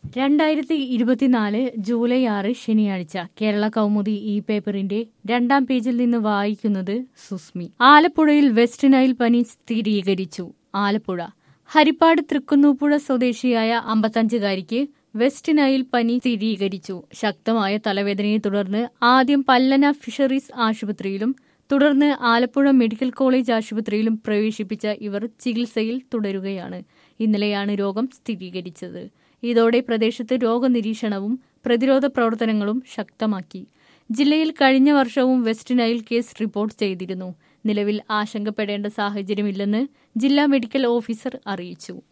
രണ്ടായിരത്തി ഇരുപത്തിനാല് ജൂലൈ ആറ് ശനിയാഴ്ച കേരള കൗമുദി ഇ പേപ്പറിന്റെ രണ്ടാം പേജിൽ നിന്ന് വായിക്കുന്നത് സുസ്മി ആലപ്പുഴയിൽ വെസ്റ്റ് നൈൽ പനി സ്ഥിരീകരിച്ചു ആലപ്പുഴ ഹരിപ്പാട് തൃക്കുന്നൂപ്പുഴ സ്വദേശിയായ അമ്പത്തഞ്ചുകാരിക്ക് വെസ്റ്റ് നൈൽ പനി സ്ഥിരീകരിച്ചു ശക്തമായ തലവേദനയെ തുടർന്ന് ആദ്യം പല്ലന ഫിഷറീസ് ആശുപത്രിയിലും തുടർന്ന് ആലപ്പുഴ മെഡിക്കൽ കോളേജ് ആശുപത്രിയിലും പ്രവേശിപ്പിച്ച ഇവർ ചികിത്സയിൽ തുടരുകയാണ് ഇന്നലെയാണ് രോഗം സ്ഥിരീകരിച്ചത് ഇതോടെ പ്രദേശത്ത് രോഗനിരീക്ഷണവും പ്രതിരോധ പ്രവർത്തനങ്ങളും ശക്തമാക്കി ജില്ലയിൽ കഴിഞ്ഞ വർഷവും വെസ്റ്റ് നൈൽ കേസ് റിപ്പോർട്ട് ചെയ്തിരുന്നു നിലവിൽ ആശങ്കപ്പെടേണ്ട സാഹചര്യമില്ലെന്ന് ജില്ലാ മെഡിക്കൽ ഓഫീസർ അറിയിച്ചു